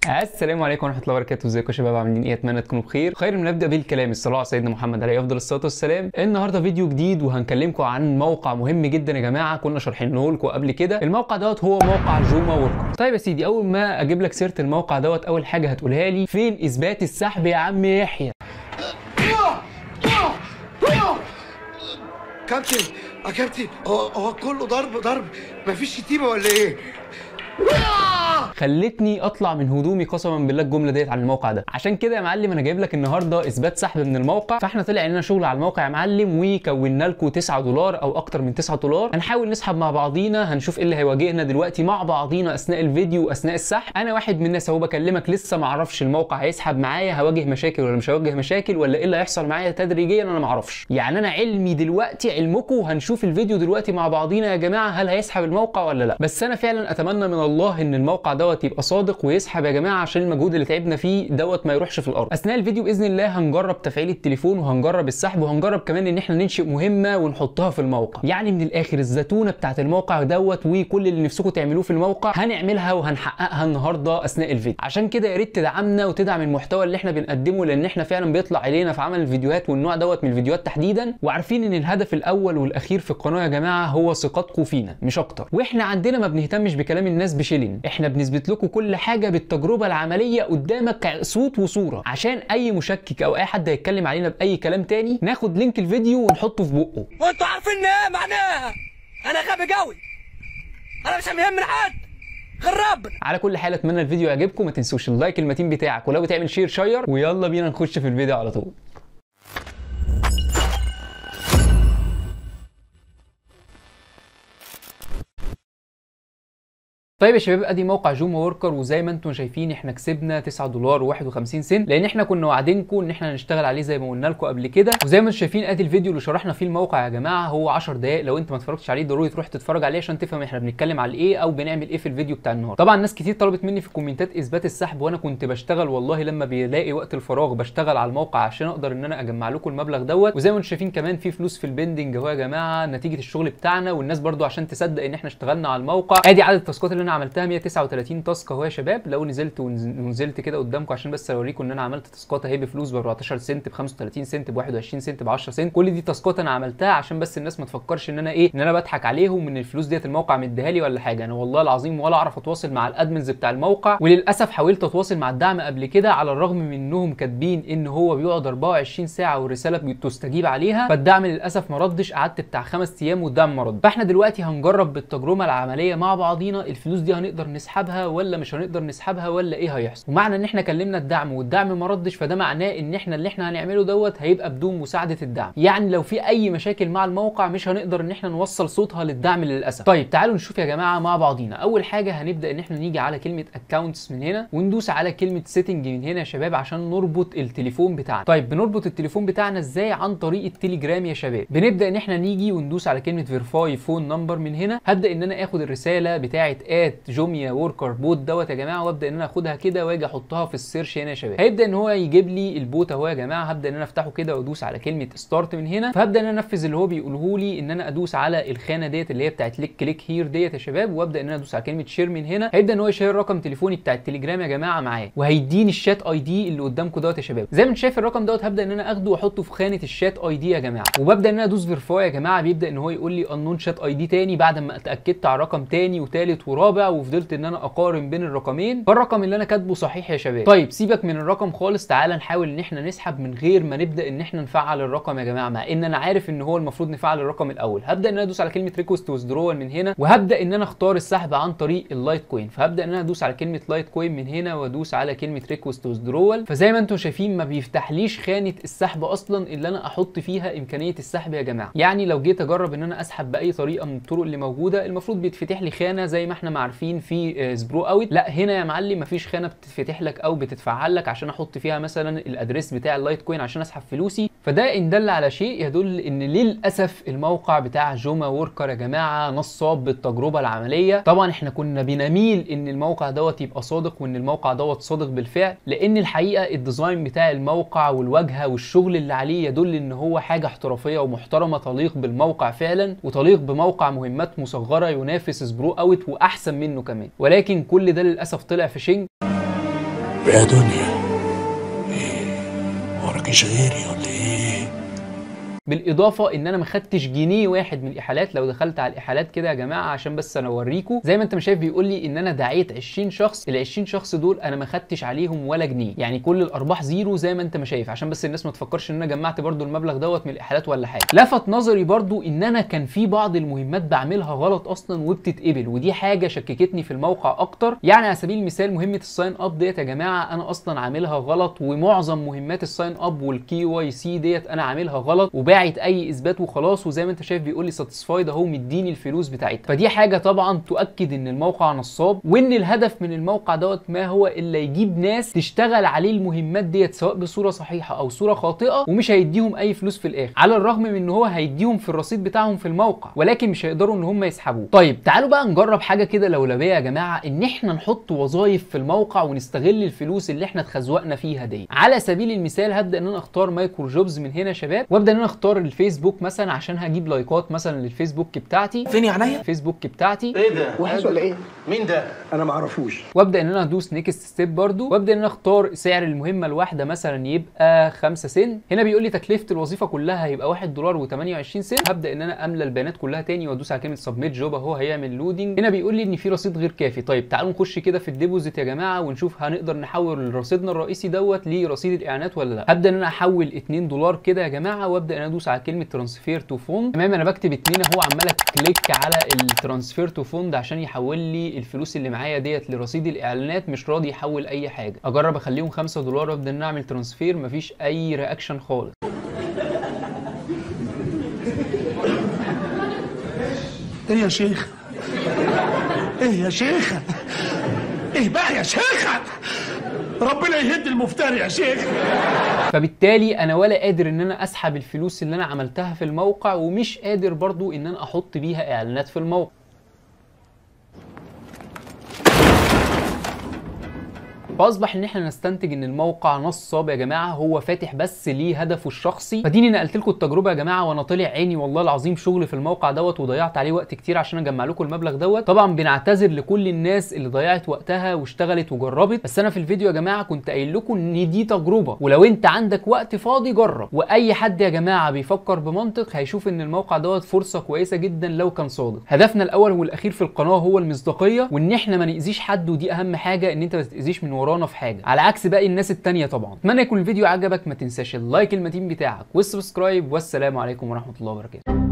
السلام عليكم ورحمه الله وبركاته ازيكم يا شباب عاملين ايه اتمنى تكونوا بخير خير من نبدا بالكلام الصلاه على سيدنا محمد عليه افضل الصلاه والسلام النهارده فيديو جديد وهنكلمكم عن موقع مهم جدا يا جماعه كنا شارحينه لكم قبل كده الموقع دوت هو موقع جوما وركر طيب يا سيدي اول ما اجيب لك سيره الموقع دوت اول حاجه هتقولها لي فين اثبات السحب يا عم يحيى كابتن يا كابتن هو هو كله ضرب ضرب مفيش شتيمه ولا ايه؟ خلتني اطلع من هدومي قسما بالله الجمله ديت عن الموقع ده عشان كده يا معلم انا جايب لك النهارده اثبات سحب من الموقع فاحنا طلع لنا شغل على الموقع يا معلم وكونا لكم 9 دولار او اكتر من 9 دولار هنحاول نسحب مع بعضينا هنشوف ايه اللي هيواجهنا دلوقتي مع بعضينا اثناء الفيديو واثناء السحب انا واحد من الناس اهو بكلمك لسه ما اعرفش الموقع هيسحب معايا هواجه مشاكل ولا مش هواجه مشاكل ولا ايه اللي هيحصل معايا تدريجيا انا ما اعرفش يعني انا علمي دلوقتي علمكم وهنشوف الفيديو دلوقتي مع بعضينا يا جماعه هل هيسحب الموقع ولا لا بس انا فعلا اتمنى من الله ان الموقع دوت يبقى صادق ويسحب يا جماعه عشان المجهود اللي تعبنا فيه دوت ما يروحش في الارض اثناء الفيديو باذن الله هنجرب تفعيل التليفون وهنجرب السحب وهنجرب كمان ان احنا ننشئ مهمه ونحطها في الموقع يعني من الاخر الزتونه بتاعت الموقع دوت وكل اللي نفسكم تعملوه في الموقع هنعملها وهنحققها النهارده اثناء الفيديو عشان كده يا ريت تدعمنا وتدعم المحتوى اللي احنا بنقدمه لان احنا فعلا بيطلع علينا في عمل الفيديوهات والنوع دوت من الفيديوهات تحديدا وعارفين ان الهدف الاول والاخير في القناه يا جماعه هو ثقتكم فينا مش اكتر واحنا عندنا ما بنهتمش بكلام الناس بشيلين احنا بنثبت لكم كل حاجه بالتجربه العمليه قدامك صوت وصوره عشان اي مشكك او اي حد هيتكلم علينا باي كلام تاني ناخد لينك الفيديو ونحطه في بقه وانتوا عارفين ايه معناها انا غبي قوي انا مش مهم حد غير ربنا على كل حال اتمنى الفيديو يعجبكم ما تنسوش اللايك المتين بتاعك ولو تعمل شير شير ويلا بينا نخش في الفيديو على طول طيب يا شباب ادي موقع جوما وركر وزي ما انتم شايفين احنا كسبنا 9 دولار و51 سنت لان احنا كنا واعدينكم ان احنا هنشتغل عليه زي ما قلنا لكم قبل كده وزي ما انتم شايفين ادي الفيديو اللي شرحنا فيه الموقع يا جماعه هو 10 دقائق لو انت ما اتفرجتش عليه ضروري تروح تتفرج عليه عشان تفهم احنا بنتكلم على ايه او بنعمل ايه في الفيديو بتاع النهارده طبعا ناس كتير طلبت مني في الكومنتات اثبات السحب وانا كنت بشتغل والله لما بيلاقي وقت الفراغ بشتغل على الموقع عشان اقدر ان انا اجمع لكم المبلغ دوت وزي ما انتم شايفين كمان في فلوس في البندنج اهو يا جماعه نتيجه الشغل بتاعنا والناس برضو عشان تصدق ان احنا اشتغلنا على الموقع ادي عدد التاسكات اللي انا عملتها 139 30 تاسك اهو يا شباب لو نزلت ونزلت كده قدامكم عشان بس اوريكم ان انا عملت تاسكات اهي بفلوس ب 14 سنت ب 35 سنت ب 21 سنت ب 10 سنت كل دي تاسكات انا عملتها عشان بس الناس ما تفكرش ان انا ايه ان انا بضحك عليهم ان الفلوس ديت الموقع مديها لي ولا حاجه انا والله العظيم ولا اعرف اتواصل مع الادمنز بتاع الموقع وللاسف حاولت اتواصل مع الدعم قبل كده على الرغم من انهم كاتبين ان هو بيقعد 24 ساعه والرساله بتستجيب عليها فالدعم للاسف ما ردش قعدت بتاع خمس ايام والدعم ما رد فاحنا دلوقتي هنجرب بالتجربه العمليه مع بعضينا الفلوس دي هنقدر نسحبها ولا مش هنقدر نسحبها ولا ايه هيحصل ومعنى ان احنا كلمنا الدعم والدعم ما ردش فده معناه ان احنا اللي احنا هنعمله دوت هيبقى بدون مساعده الدعم يعني لو في اي مشاكل مع الموقع مش هنقدر ان احنا نوصل صوتها للدعم للاسف طيب تعالوا نشوف يا جماعه مع بعضينا اول حاجه هنبدا ان احنا نيجي على كلمه اكونتس من هنا وندوس على كلمه سيتنج من هنا يا شباب عشان نربط التليفون بتاعنا طيب بنربط التليفون بتاعنا ازاي عن طريق التليجرام يا شباب بنبدا ان احنا نيجي وندوس على كلمه فيرفاي فون نمبر من هنا هبدا ان انا اخد الرساله بتاعه ات جوميا وركر بوت دوت يا جماعه وابدا ان انا اخدها كده واجي احطها في السيرش هنا يا شباب هيبدا ان هو يجيب لي البوت اهو يا جماعه هبدا ان انا افتحه كده وادوس على كلمه ستارت من هنا فهبدا ان انا انفذ اللي هو بيقوله لي ان انا ادوس على الخانه ديت اللي هي بتاعت ليك كليك هير ديت يا شباب وابدا ان انا ادوس على كلمه شير من هنا هيبدا ان هو يشير رقم تليفوني بتاع التليجرام يا جماعه معاه وهيديني الشات اي دي اللي قدامكم دوت يا شباب زي ما انت شايف الرقم دوت هبدا ان انا اخده واحطه في خانه الشات اي دي يا جماعه وببدا ان انا ادوس فيرفاي يا جماعه بيبدا ان هو يقول لي انون شات اي دي تاني بعد ما اتاكدت على رقم تاني وتالت ورابع وفضلت ان انا اقارن بين الرقمين فالرقم اللي انا كاتبه صحيح يا شباب طيب سيبك من الرقم خالص تعالى نحاول ان احنا نسحب من غير ما نبدا ان احنا نفعل الرقم يا جماعه مع ان انا عارف ان هو المفروض نفعل الرقم الاول هبدا ان انا ادوس على كلمه ريكوست ويزدرول من هنا وهبدا ان انا اختار السحب عن طريق اللايت كوين فهبدا ان انا ادوس على كلمه لايت كوين من هنا وادوس على كلمه ريكوست ويزدرول فزي ما انتم شايفين ما بيفتحليش خانه السحب اصلا اللي انا احط فيها امكانيه السحب يا جماعه يعني لو جيت اجرب ان انا اسحب باي طريقه من الطرق اللي موجوده المفروض بيتفتح لي خانه زي ما احنا ما عارفين في سبرو اوت لا هنا يا معلم مفيش خانه بتتفتح لك او بتتفعل لك عشان احط فيها مثلا الادريس بتاع اللايت كوين عشان اسحب فلوسي فده ان دل على شيء يدل ان للاسف الموقع بتاع جوما وركر يا جماعه نصاب بالتجربه العمليه طبعا احنا كنا بنميل ان الموقع دوت يبقى صادق وان الموقع دوت صادق بالفعل لان الحقيقه الديزاين بتاع الموقع والواجهه والشغل اللي عليه يدل ان هو حاجه احترافيه ومحترمه تليق بالموقع فعلا وتليق بموقع مهمات مصغره ينافس سبرو اوت واحسن منه كمان ولكن كل ده للاسف طلع في شنك يا دنيا ايه وراكيش غيري ولا ايه بالاضافه ان انا ما خدتش جنيه واحد من الاحالات لو دخلت على الاحالات كده يا جماعه عشان بس انا اوريكم زي ما انت مش شايف بيقول لي ان انا دعيت 20 شخص ال 20 شخص دول انا ما خدتش عليهم ولا جنيه يعني كل الارباح زيرو زي ما انت ما شايف عشان بس الناس ما تفكرش ان انا جمعت برضو المبلغ دوت من الاحالات ولا حاجه لفت نظري برضو ان انا كان في بعض المهمات بعملها غلط اصلا وبتتقبل ودي حاجه شككتني في الموقع اكتر يعني على سبيل المثال مهمه الساين اب ديت يا جماعه انا اصلا عاملها غلط ومعظم مهمات الساين اب والكي واي سي ديت انا عاملها غلط وباعت اي اثبات وخلاص وزي ما انت شايف بيقول لي ساتيسفايد اهو مديني الفلوس بتاعتها فدي حاجه طبعا تؤكد ان الموقع نصاب وان الهدف من الموقع دوت ما هو الا يجيب ناس تشتغل عليه المهمات ديت سواء بصوره صحيحه او صوره خاطئه ومش هيديهم اي فلوس في الاخر على الرغم من ان هو هيديهم في الرصيد بتاعهم في الموقع ولكن مش هيقدروا ان هم يسحبوه طيب تعالوا بقى نجرب حاجه كده لولبيه يا جماعه ان احنا نحط وظايف في الموقع ونستغل الفلوس اللي احنا اتخزوقنا فيها دي على سبيل المثال هبدا ان انا اختار مايكرو جوبز من هنا يا شباب وابدا ان انا اختار الفيسبوك مثلا عشان هجيب لايكات مثلا للفيسبوك بتاعتي فين يا عينيا؟ الفيسبوك بتاعتي ايه ده؟ وحش ولا ايه؟ مين ده؟ انا ما اعرفوش وابدا ان انا ادوس نيكست ستيب برضو وابدا ان انا اختار سعر المهمه الواحده مثلا يبقى 5 سنت هنا بيقول لي تكلفه الوظيفه كلها هيبقى 1 دولار و28 سنت هبدا ان انا املى البيانات كلها تاني وادوس على كلمه سبميت جوب اهو هيعمل لودنج هنا بيقول لي ان في رصيد غير كافي طيب تعالوا نخش كده في الديبوزيت يا جماعه ونشوف هنقدر نحول رصيدنا الرئيسي دوت لرصيد الاعلانات ولا لا هبدا ان انا احول 2 دولار كده يا جماعه وابدا ان انا ادوس على كلمه ترانسفير تو فوند تمام انا بكتب 2 اهو عمال كليك على الترانسفير تو فوند عشان يحول لي الفلوس اللي معايا ديت لرصيد الاعلانات مش راضي يحول اي حاجه اجرب اخليهم 5 دولار وابدا ان أنا اعمل ترانسفير مفيش اي رياكشن خالص ايه يا شيخ ايه يا شيخة ايه بقى يا شيخة ربنا يهد المفتري يا شيخ فبالتالي انا ولا قادر ان انا اسحب الفلوس اللي انا عملتها في الموقع ومش قادر برضو ان انا احط بيها اعلانات في الموقع فاصبح ان احنا نستنتج ان الموقع نصاب يا جماعه هو فاتح بس ليه هدفه الشخصي فديني نقلت لكم التجربه يا جماعه وانا طالع عيني والله العظيم شغل في الموقع دوت وضيعت عليه وقت كتير عشان اجمع لكم المبلغ دوت طبعا بنعتذر لكل الناس اللي ضيعت وقتها واشتغلت وجربت بس انا في الفيديو يا جماعه كنت قايل لكم ان دي تجربه ولو انت عندك وقت فاضي جرب واي حد يا جماعه بيفكر بمنطق هيشوف ان الموقع دوت فرصه كويسه جدا لو كان صادق هدفنا الاول والاخير في القناه هو المصداقيه وان احنا ما ناذيش حد ودي اهم حاجه ان انت ما تتاذيش من ورانا في حاجه على عكس باقي الناس التانية طبعا اتمنى يكون الفيديو عجبك ما تنساش اللايك المتين بتاعك والسبسكرايب والسلام عليكم ورحمه الله وبركاته